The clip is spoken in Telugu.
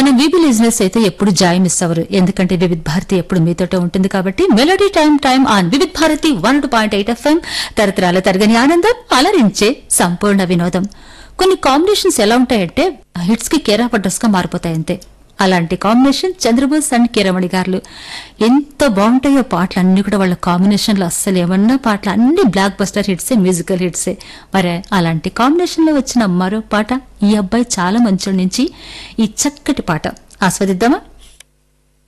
మన వీబీ లిజినెస్ అయితే ఎప్పుడు జాయ్ మిస్ అవ్వరు ఎందుకంటే వివిధ్ భారతి ఎప్పుడు మీతోటే ఉంటుంది కాబట్టి melody time time on Vividh Bharati one two point eight F M తరతరాల తరగని ఆనందం అలరించే సంపూర్ణ వినోదం కొన్ని కాంబినేషన్స్ ఎలా ఉంటాయంటే హిట్స్ కి కేర్ ఆఫ్ అడ్రస్ గా మారిపోతాయి అంతే అలాంటి కాంబినేషన్ చంద్రబోస్ అండ్ కిరమణి గారు ఎంత బాగుంటాయో పాటలు అన్ని కూడా వాళ్ళ కాంబినేషన్లో అస్సలు ఏమన్నా పాటలు అన్ని బ్లాక్ బస్టర్ హిట్సే మ్యూజికల్ హిట్సే మరి అలాంటి కాంబినేషన్ లో వచ్చిన మరో పాట ఈ అబ్బాయి చాలా మంచోడి నుంచి ఈ చక్కటి పాట ఆస్వాదిద్దామా